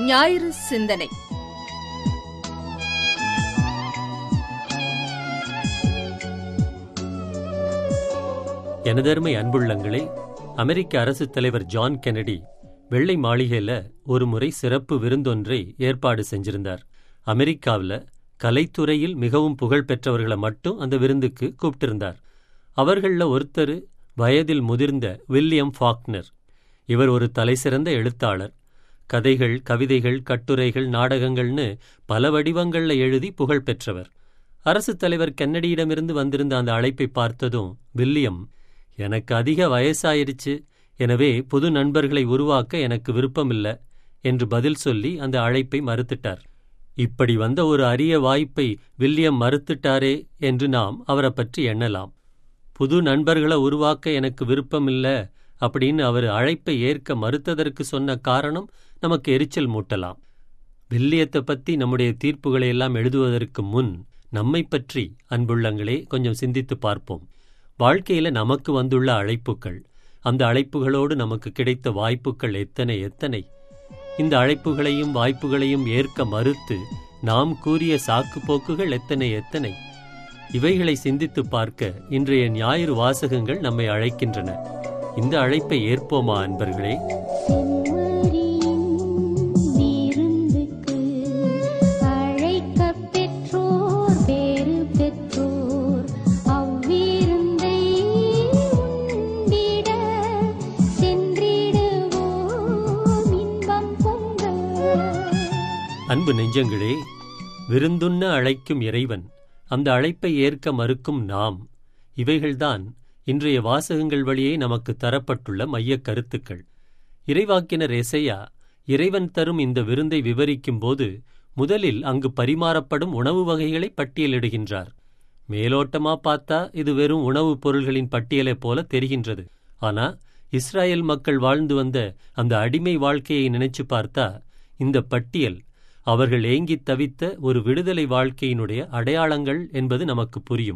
ஞாயிறு சிந்தனை எனதருமை அன்புள்ளங்களே அமெரிக்க அரசுத் தலைவர் ஜான் கெனடி வெள்ளை மாளிகையில ஒரு முறை சிறப்பு விருந்தொன்றை ஏற்பாடு செஞ்சிருந்தார் அமெரிக்காவில் கலைத்துறையில் மிகவும் புகழ் பெற்றவர்களை மட்டும் அந்த விருந்துக்கு கூப்பிட்டிருந்தார் அவர்களில் ஒருத்தர் வயதில் முதிர்ந்த வில்லியம் ஃபாக்னர் இவர் ஒரு தலைசிறந்த எழுத்தாளர் கதைகள் கவிதைகள் கட்டுரைகள் நாடகங்கள்னு பல வடிவங்கள்ல எழுதி புகழ் பெற்றவர் அரசுத் தலைவர் கென்னடியிடமிருந்து வந்திருந்த அந்த அழைப்பை பார்த்ததும் வில்லியம் எனக்கு அதிக வயசாயிருச்சு எனவே புது நண்பர்களை உருவாக்க எனக்கு விருப்பமில்ல என்று பதில் சொல்லி அந்த அழைப்பை மறுத்துட்டார் இப்படி வந்த ஒரு அரிய வாய்ப்பை வில்லியம் மறுத்துட்டாரே என்று நாம் அவரை பற்றி எண்ணலாம் புது நண்பர்களை உருவாக்க எனக்கு விருப்பமில்ல அப்படின்னு அவர் அழைப்பை ஏற்க மறுத்ததற்கு சொன்ன காரணம் நமக்கு எரிச்சல் மூட்டலாம் வில்லியத்தை பற்றி நம்முடைய தீர்ப்புகளை எல்லாம் எழுதுவதற்கு முன் நம்மை பற்றி அன்புள்ளங்களே கொஞ்சம் சிந்தித்து பார்ப்போம் வாழ்க்கையில நமக்கு வந்துள்ள அழைப்புகள் அந்த அழைப்புகளோடு நமக்கு கிடைத்த வாய்ப்புகள் எத்தனை எத்தனை இந்த அழைப்புகளையும் வாய்ப்புகளையும் ஏற்க மறுத்து நாம் கூறிய சாக்கு போக்குகள் எத்தனை எத்தனை இவைகளை சிந்தித்து பார்க்க இன்றைய ஞாயிறு வாசகங்கள் நம்மை அழைக்கின்றன இந்த அழைப்பை ஏற்போமா அன்பர்களே செம்மறியின் விருந்துக்கு அழைக்கப் பெற்றோர் பேறு பெற்றோர் அவ்விருந்தை உண்டிட சென்றிடுவோம் இன்பம் பொங்க அன்பு நெஞ்சங்களே விருந்துண்ண அழைக்கும் இறைவன் அந்த அழைப்பை ஏற்க மறுக்கும் நாம் இவைகள்தான் இன்றைய வாசகங்கள் வழியே நமக்கு தரப்பட்டுள்ள மையக் கருத்துக்கள் இறைவாக்கினர் எசையா இறைவன் தரும் இந்த விருந்தை விவரிக்கும்போது முதலில் அங்கு பரிமாறப்படும் உணவு வகைகளை பட்டியலிடுகின்றார் மேலோட்டமா பார்த்தா இது வெறும் உணவுப் பொருள்களின் பட்டியலைப் போல தெரிகின்றது ஆனா இஸ்ராயேல் மக்கள் வாழ்ந்து வந்த அந்த அடிமை வாழ்க்கையை நினைச்சு பார்த்தா இந்த பட்டியல் அவர்கள் ஏங்கித் தவித்த ஒரு விடுதலை வாழ்க்கையினுடைய அடையாளங்கள் என்பது நமக்கு புரியும்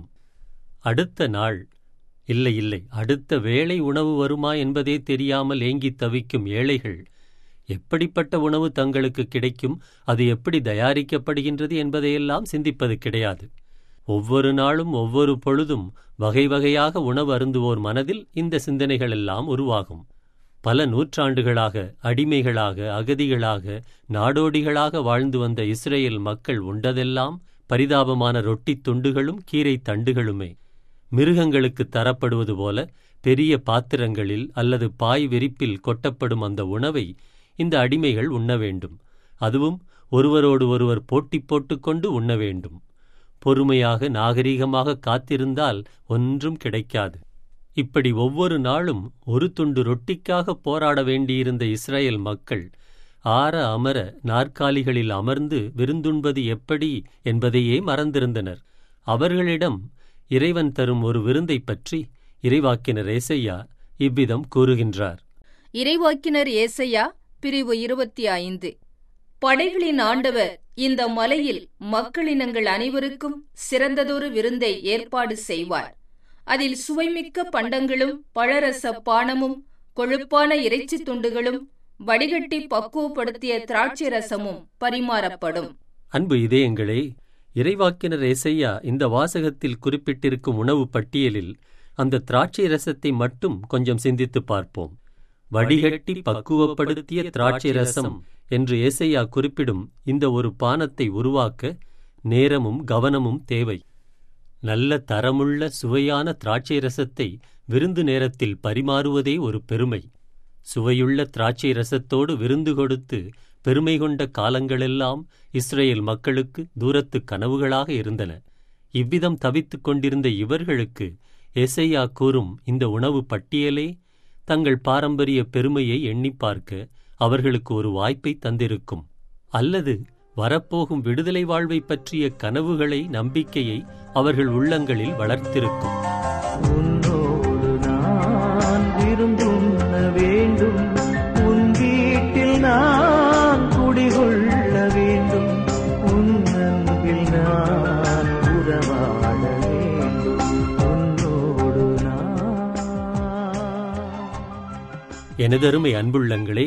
அடுத்த நாள் இல்லை இல்லை அடுத்த வேளை உணவு வருமா என்பதே தெரியாமல் ஏங்கித் தவிக்கும் ஏழைகள் எப்படிப்பட்ட உணவு தங்களுக்கு கிடைக்கும் அது எப்படி தயாரிக்கப்படுகின்றது என்பதையெல்லாம் சிந்திப்பது கிடையாது ஒவ்வொரு நாளும் ஒவ்வொரு பொழுதும் வகை வகையாக உணவு அருந்துவோர் மனதில் இந்த சிந்தனைகள் எல்லாம் உருவாகும் பல நூற்றாண்டுகளாக அடிமைகளாக அகதிகளாக நாடோடிகளாக வாழ்ந்து வந்த இஸ்ரேல் மக்கள் உண்டதெல்லாம் பரிதாபமான ரொட்டித் துண்டுகளும் கீரை தண்டுகளுமே மிருகங்களுக்கு தரப்படுவது போல பெரிய பாத்திரங்களில் அல்லது பாய் விரிப்பில் கொட்டப்படும் அந்த உணவை இந்த அடிமைகள் உண்ண வேண்டும் அதுவும் ஒருவரோடு ஒருவர் போட்டி போட்டுக்கொண்டு உண்ண வேண்டும் பொறுமையாக நாகரீகமாக காத்திருந்தால் ஒன்றும் கிடைக்காது இப்படி ஒவ்வொரு நாளும் ஒரு துண்டு ரொட்டிக்காக போராட வேண்டியிருந்த இஸ்ரேல் மக்கள் ஆற அமர நாற்காலிகளில் அமர்ந்து விருந்துண்பது எப்படி என்பதையே மறந்திருந்தனர் அவர்களிடம் இறைவன் தரும் ஒரு விருந்தைப் பற்றி இறைவாக்கினர் ஏசையா இவ்விதம் கூறுகின்றார் இறைவாக்கினர் ஏசையா பிரிவு இருபத்தி ஐந்து படைகளின் ஆண்டவர் இந்த மலையில் மக்களினங்கள் அனைவருக்கும் சிறந்ததொரு விருந்தை ஏற்பாடு செய்வார் அதில் சுவைமிக்க பண்டங்களும் பழரச பானமும் கொழுப்பான இறைச்சி துண்டுகளும் வடிகட்டி பக்குவப்படுத்திய திராட்சை ரசமும் பரிமாறப்படும் அன்பு இதயங்களே இறைவாக்கினர் ஏசையா இந்த வாசகத்தில் குறிப்பிட்டிருக்கும் உணவு பட்டியலில் அந்த திராட்சை ரசத்தை மட்டும் கொஞ்சம் சிந்தித்துப் பார்ப்போம் வடிகட்டி பக்குவப்படுத்திய திராட்சை ரசம் என்று ஏசையா குறிப்பிடும் இந்த ஒரு பானத்தை உருவாக்க நேரமும் கவனமும் தேவை நல்ல தரமுள்ள சுவையான திராட்சை ரசத்தை விருந்து நேரத்தில் பரிமாறுவதே ஒரு பெருமை சுவையுள்ள திராட்சை ரசத்தோடு விருந்து கொடுத்து பெருமை கொண்ட காலங்களெல்லாம் இஸ்ரேல் மக்களுக்கு தூரத்து கனவுகளாக இருந்தன இவ்விதம் தவித்துக் கொண்டிருந்த இவர்களுக்கு எசையா கூறும் இந்த உணவு பட்டியலே தங்கள் பாரம்பரிய பெருமையை எண்ணிப் பார்க்க அவர்களுக்கு ஒரு வாய்ப்பை தந்திருக்கும் அல்லது வரப்போகும் விடுதலை வாழ்வை பற்றிய கனவுகளை நம்பிக்கையை அவர்கள் உள்ளங்களில் வளர்த்திருக்கும் உன்னோடு நான் விருந்துண்ண வேண்டும் உன் வீட்டில் நான் குடிகொள்ள வேண்டும் உன் அன்பில் நான் உறவாட வேண்டும் உன்னோடு நான் எனதருமை அன்புள்ளங்களே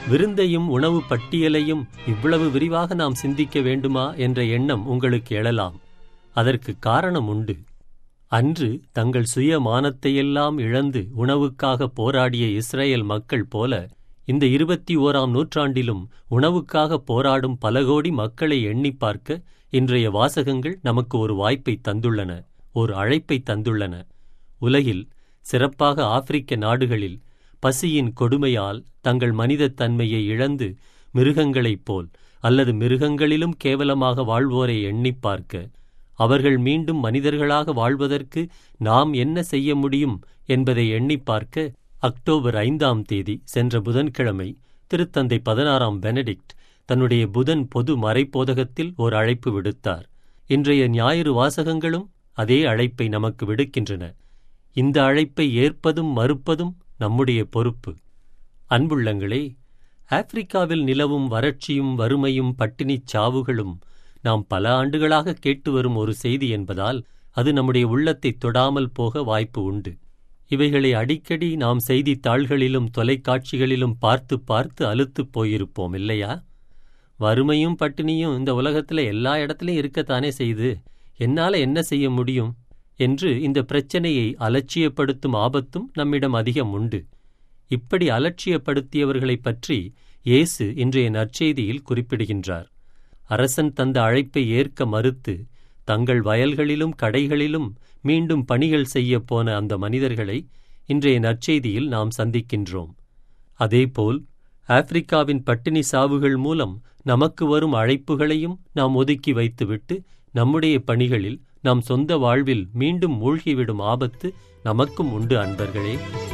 விருந்தையும் உணவு பட்டியலையும் இவ்வளவு விரிவாக நாம் சிந்திக்க வேண்டுமா என்ற எண்ணம் உங்களுக்கு எழலாம் அதற்கு காரணம் உண்டு அன்று தங்கள் சுய மானத்தையெல்லாம் இழந்து உணவுக்காக போராடிய இஸ்ரேல் மக்கள் போல இந்த இருபத்தி ஓராம் நூற்றாண்டிலும் உணவுக்காக போராடும் பல கோடி மக்களை எண்ணி பார்க்க இன்றைய வாசகங்கள் நமக்கு ஒரு வாய்ப்பை தந்துள்ளன ஒரு அழைப்பை தந்துள்ளன உலகில் சிறப்பாக ஆப்பிரிக்க நாடுகளில் பசியின் கொடுமையால் தங்கள் மனிதத் தன்மையை இழந்து மிருகங்களைப் போல் அல்லது மிருகங்களிலும் கேவலமாக வாழ்வோரை எண்ணிப் பார்க்க அவர்கள் மீண்டும் மனிதர்களாக வாழ்வதற்கு நாம் என்ன செய்ய முடியும் என்பதை எண்ணிப் பார்க்க அக்டோபர் ஐந்தாம் தேதி சென்ற புதன்கிழமை திருத்தந்தை பதினாறாம் பெனடிக்ட் தன்னுடைய புதன் பொது மறைப்போதகத்தில் ஓர் அழைப்பு விடுத்தார் இன்றைய ஞாயிறு வாசகங்களும் அதே அழைப்பை நமக்கு விடுக்கின்றன இந்த அழைப்பை ஏற்பதும் மறுப்பதும் நம்முடைய பொறுப்பு அன்புள்ளங்களே ஆப்பிரிக்காவில் நிலவும் வறட்சியும் வறுமையும் பட்டினிச் சாவுகளும் நாம் பல ஆண்டுகளாக கேட்டு வரும் ஒரு செய்தி என்பதால் அது நம்முடைய உள்ளத்தை தொடாமல் போக வாய்ப்பு உண்டு இவைகளை அடிக்கடி நாம் செய்தித்தாள்களிலும் தொலைக்காட்சிகளிலும் பார்த்து பார்த்து அலுத்துப் போயிருப்போம் இல்லையா வறுமையும் பட்டினியும் இந்த உலகத்துல எல்லா இடத்துலயும் இருக்கத்தானே செய்து என்னால என்ன செய்ய முடியும் என்று இந்த பிரச்சனையை அலட்சியப்படுத்தும் ஆபத்தும் நம்மிடம் அதிகம் உண்டு இப்படி அலட்சியப்படுத்தியவர்களைப் பற்றி இயேசு இன்றைய நற்செய்தியில் குறிப்பிடுகின்றார் அரசன் தந்த அழைப்பை ஏற்க மறுத்து தங்கள் வயல்களிலும் கடைகளிலும் மீண்டும் பணிகள் செய்யப் போன அந்த மனிதர்களை இன்றைய நற்செய்தியில் நாம் சந்திக்கின்றோம் அதேபோல் ஆப்பிரிக்காவின் பட்டினி சாவுகள் மூலம் நமக்கு வரும் அழைப்புகளையும் நாம் ஒதுக்கி வைத்துவிட்டு நம்முடைய பணிகளில் நம் சொந்த வாழ்வில் மீண்டும் மூழ்கிவிடும் ஆபத்து நமக்கும் உண்டு அன்பர்களே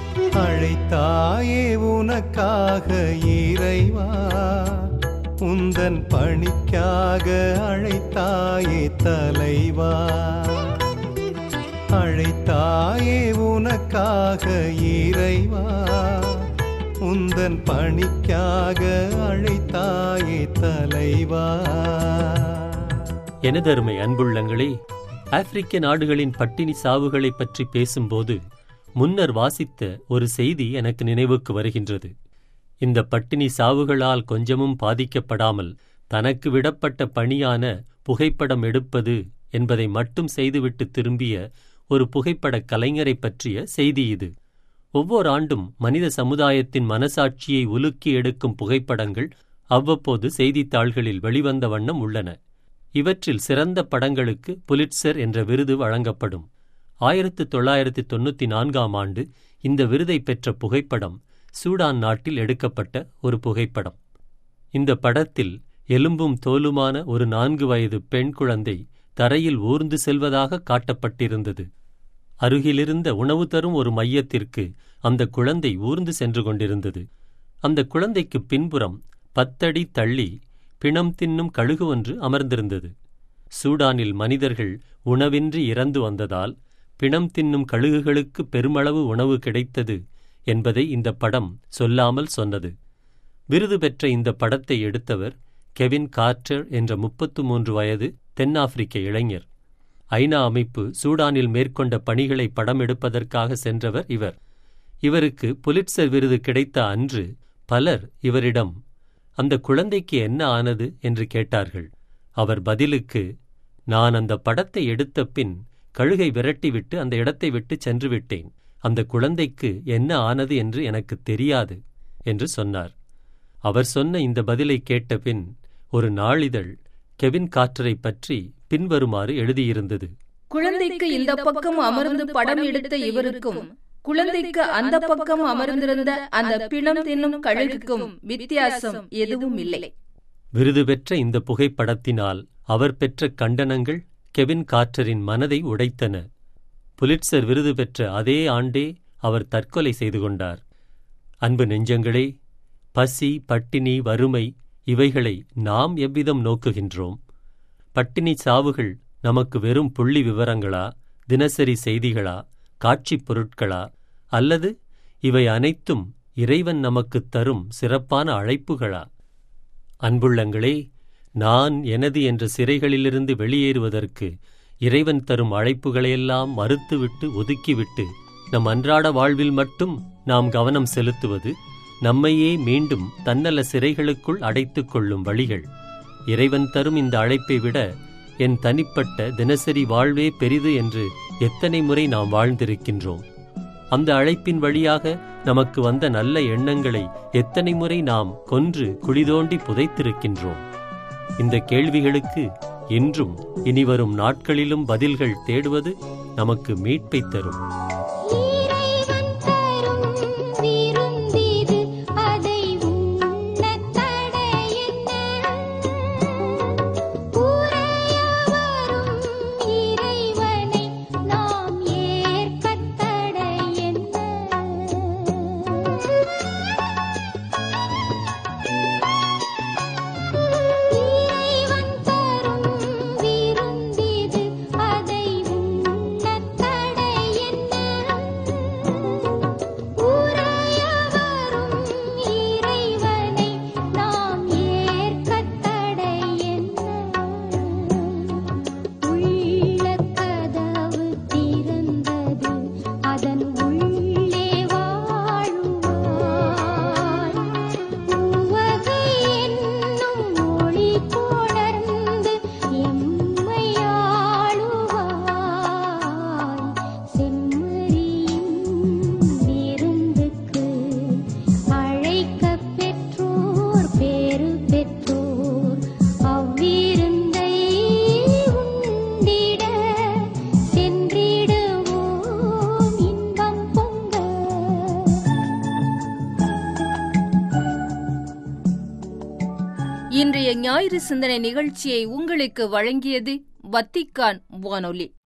அழைத்தாயே உனக்காக இறைவா உந்தன் பணிக்காக அழைத்தாயே தலைவா அழைத்தாயே உனக்காக இறைவா உந்தன் பணிக்காக அழைத்தாயே தலைவா எனதருமை அன்புள்ளங்களே ஆப்பிரிக்க நாடுகளின் பட்டினி சாவுகளைப் பற்றி பேசும்போது முன்னர் வாசித்த ஒரு செய்தி எனக்கு நினைவுக்கு வருகின்றது இந்த பட்டினி சாவுகளால் கொஞ்சமும் பாதிக்கப்படாமல் தனக்கு விடப்பட்ட பணியான புகைப்படம் எடுப்பது என்பதை மட்டும் செய்துவிட்டு திரும்பிய ஒரு புகைப்படக் கலைஞரைப் பற்றிய செய்தி இது ஒவ்வொரு ஆண்டும் மனித சமுதாயத்தின் மனசாட்சியை உலுக்கி எடுக்கும் புகைப்படங்கள் அவ்வப்போது செய்தித்தாள்களில் வெளிவந்த வண்ணம் உள்ளன இவற்றில் சிறந்த படங்களுக்கு புலிட்சர் என்ற விருது வழங்கப்படும் ஆயிரத்து தொள்ளாயிரத்து தொண்ணூற்றி நான்காம் ஆண்டு இந்த விருதை பெற்ற புகைப்படம் சூடான் நாட்டில் எடுக்கப்பட்ட ஒரு புகைப்படம் இந்த படத்தில் எலும்பும் தோலுமான ஒரு நான்கு வயது பெண் குழந்தை தரையில் ஊர்ந்து செல்வதாக காட்டப்பட்டிருந்தது அருகிலிருந்த உணவு தரும் ஒரு மையத்திற்கு அந்த குழந்தை ஊர்ந்து சென்று கொண்டிருந்தது அந்த குழந்தைக்கு பின்புறம் பத்தடி தள்ளி பிணம் தின்னும் கழுகு ஒன்று அமர்ந்திருந்தது சூடானில் மனிதர்கள் உணவின்றி இறந்து வந்ததால் பிணம் தின்னும் கழுகுகளுக்கு பெருமளவு உணவு கிடைத்தது என்பதை இந்த படம் சொல்லாமல் சொன்னது விருது பெற்ற இந்த படத்தை எடுத்தவர் கெவின் கார்ட்டர் என்ற முப்பத்து மூன்று வயது தென்னாப்பிரிக்க இளைஞர் ஐநா அமைப்பு சூடானில் மேற்கொண்ட பணிகளை படம் எடுப்பதற்காக சென்றவர் இவர் இவருக்கு புலிட்சர் விருது கிடைத்த அன்று பலர் இவரிடம் அந்த குழந்தைக்கு என்ன ஆனது என்று கேட்டார்கள் அவர் பதிலுக்கு நான் அந்த படத்தை எடுத்த பின் கழுகை விரட்டிவிட்டு அந்த இடத்தை விட்டு சென்று விட்டேன் அந்த குழந்தைக்கு என்ன ஆனது என்று எனக்கு தெரியாது என்று சொன்னார் அவர் சொன்ன இந்த பதிலை கேட்ட பின் ஒரு நாளிதழ் கெவின் காற்றரை பற்றி பின்வருமாறு எழுதியிருந்தது குழந்தைக்கு இந்த பக்கம் அமர்ந்து படம் எடுத்த இவருக்கும் குழந்தைக்கு அந்த பக்கம் அமர்ந்திருந்த அந்த பிணம் தின்னும் கழுகுக்கும் வித்தியாசம் எதுவும் இல்லை விருது பெற்ற இந்த புகைப்படத்தினால் அவர் பெற்ற கண்டனங்கள் கெவின் காற்றரின் மனதை உடைத்தன புலிட்சர் விருது பெற்ற அதே ஆண்டே அவர் தற்கொலை செய்து கொண்டார் அன்பு நெஞ்சங்களே பசி பட்டினி வறுமை இவைகளை நாம் எவ்விதம் நோக்குகின்றோம் பட்டினி சாவுகள் நமக்கு வெறும் புள்ளி விவரங்களா தினசரி செய்திகளா காட்சிப் பொருட்களா அல்லது இவை அனைத்தும் இறைவன் நமக்குத் தரும் சிறப்பான அழைப்புகளா அன்புள்ளங்களே நான் எனது என்ற சிறைகளிலிருந்து வெளியேறுவதற்கு இறைவன் தரும் அழைப்புகளையெல்லாம் மறுத்துவிட்டு ஒதுக்கிவிட்டு நம் அன்றாட வாழ்வில் மட்டும் நாம் கவனம் செலுத்துவது நம்மையே மீண்டும் தன்னல சிறைகளுக்குள் அடைத்துக் கொள்ளும் வழிகள் இறைவன் தரும் இந்த அழைப்பை விட என் தனிப்பட்ட தினசரி வாழ்வே பெரிது என்று எத்தனை முறை நாம் வாழ்ந்திருக்கின்றோம் அந்த அழைப்பின் வழியாக நமக்கு வந்த நல்ல எண்ணங்களை எத்தனை முறை நாம் கொன்று குழிதோண்டி புதைத்திருக்கின்றோம் இந்த கேள்விகளுக்கு இன்றும் இனிவரும் நாட்களிலும் பதில்கள் தேடுவது நமக்கு மீட்பைத் தரும் இறைவன் தரும் விருந்திது அதை உண்ணத் தடையென்ன உறைய வரும் இறைவனை நாம் ஏற்கத் தடையென்ன இறைவன் தரும் விருந்திது அதை உண்ணத் தடையென்ன உறைய வரும் இறைவனை நாம் ஏற்கத் தடையென்ன உள்ளக் கதவு திறந்தது அதன் உள்ளே வாழுவாய் உவகை என்னும் ஒளி கொணர்ந்து எம்மை ஆளுவாய் செம்மறியின் விருந்துக்கு அழைக்கப் பெற்றோர் பேறு பெற்றோர் அவ்விருந்தை உண்டிட சென்றிடுவோம் இன்பம் பொங்க இன்றைய ஞாயிறு சிந்தனை நிகழ்ச்சியை உங்களுக்கு வழங்கியது வத்திக்கான் வானொலி